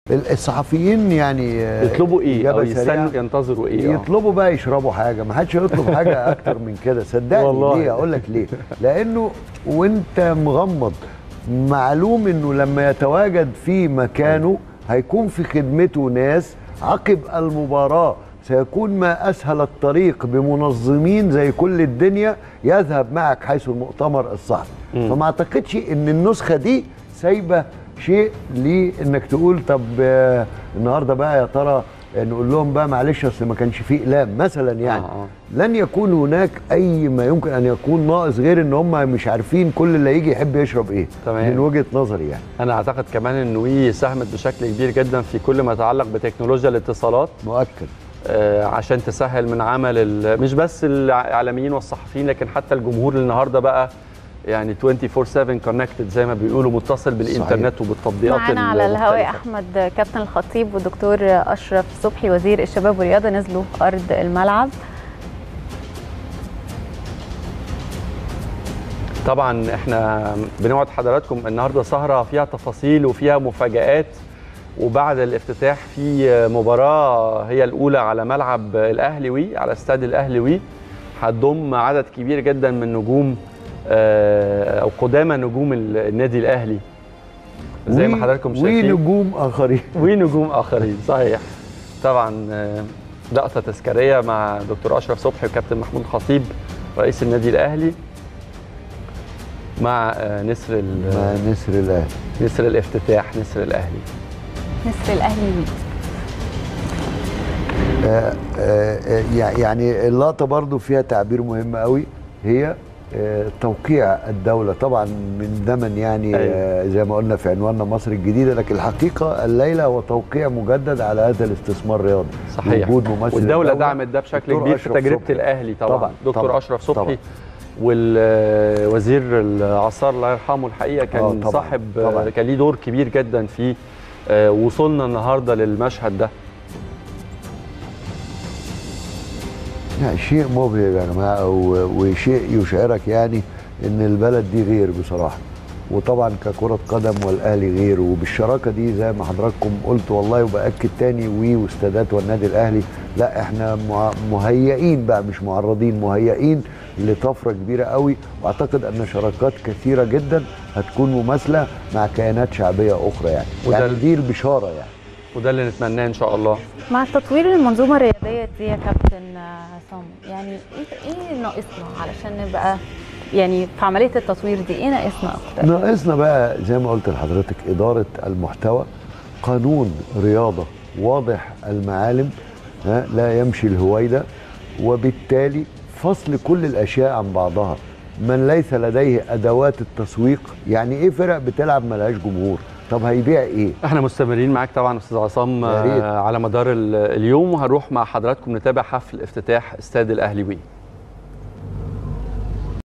الصحفيين يعني آه، يطلبوا ايه إجابة او سريعة. يستنوا ينتظروا ايه آه. يطلبوا بقى يشربوا حاجه ما حدش هيطلب حاجه اكتر من كده صدقني والله. ليه اقول لك ليه لانه وانت مغمض معلوم انه لما يتواجد في مكانه هيكون في خدمته ناس عقب المباراه سيكون ما اسهل الطريق بمنظمين زي كل الدنيا يذهب معك حيث المؤتمر الصحفي فما اعتقدش ان النسخه دي سايبه شيء لانك تقول طب آه، النهارده بقى يا ترى نقول لهم بقى معلش اصل ما كانش فيه اقلام مثلا يعني آه، آه. لن يكون هناك اي ما يمكن ان يكون ناقص غير ان هم مش عارفين كل اللي هيجي يحب يشرب ايه تمام. من وجهه نظري يعني انا اعتقد كمان ان وي ساهمت بشكل كبير جدا في كل ما يتعلق بتكنولوجيا الاتصالات مؤكد آه، عشان تسهل من عمل ال- مش بس الاعلاميين والصحفيين لكن حتى الجمهور اللي النهارده بقى يعني 24/7 كونكتد زي ما بيقولوا متصل بالانترنت وبالتطبيقات معانا على الهواء المختلفة. احمد كابتن الخطيب والدكتور اشرف صبحي وزير الشباب والرياضه نزلوا ارض الملعب طبعا احنا بنوعد حضراتكم النهارده سهره فيها تفاصيل وفيها مفاجآت وبعد الافتتاح في مباراه هي الاولى على ملعب الاهلي على استاد الاهلي هتضم عدد كبير جدا من نجوم آه، او قدامى نجوم ال- النادي الاهلي زي ما و- حضراتكم شايفين ونجوم اخرين ونجوم اخرين صحيح طبعا آه، لقطه تذكاريه مع دكتور اشرف صبحي وكابتن محمود خطيب رئيس النادي الاهلي مع آه، نسر ال- مع نسر الاهلي نسر الافتتاح نسر الاهلي نسر الاهلي وي. آه، آه، آه، يعني اللقطه برضو فيها تعبير مهم قوي هي آه، توقيع الدوله طبعا من زمن يعني أيوة. آه، زي ما قلنا في عنواننا مصر الجديده لكن الحقيقه الليله هو توقيع مجدد على هذا الاستثمار الرياضي صحيح وجود ممثل والدوله الدولة دعمت ده بشكل دكتور كبير في أشرف تجربه صبحي. الاهلي طبعا, طبعاً، دكتور طبعاً، اشرف صبحي طبعاً. والوزير العصار الله يرحمه الحقيقه كان آه، طبعاً، صاحب آه، طبعاً. كان ليه دور كبير جدا في آه، وصولنا النهارده للمشهد ده لا شيء مبهر يا جماعه و- وشيء يشعرك يعني ان البلد دي غير بصراحه وطبعا ككره قدم والاهلي غير وبالشراكه دي زي ما حضراتكم قلت والله وباكد تاني وي واستادات والنادي الاهلي لا احنا مع- مهيئين بقى مش معرضين مهيئين لطفره كبيره قوي واعتقد ان شراكات كثيره جدا هتكون مماثله مع كيانات شعبيه اخرى يعني وده يعني ال- دي البشاره يعني وده اللي نتمناه ان شاء الله مع تطوير المنظومه الرياضيه دي يا كابتن آه، عصام يعني ايه ايه ناقصنا علشان نبقى يعني في عمليه التطوير دي ايه ناقصنا اكتر ناقصنا بقى زي ما قلت لحضرتك إدارة المحتوى قانون رياضة واضح المعالم ها لا يمشي الهويدة وبالتالي فصل كل الأشياء عن بعضها من ليس لديه أدوات التسويق يعني إيه فرق بتلعب ملهاش جمهور طب هيبيع إيه احنا مستمرين معاك طبعا استاذ عصام يا ريت. آه، على مدار ال- اليوم وهنروح مع حضراتكم نتابع حفل افتتاح استاد الاهلي وي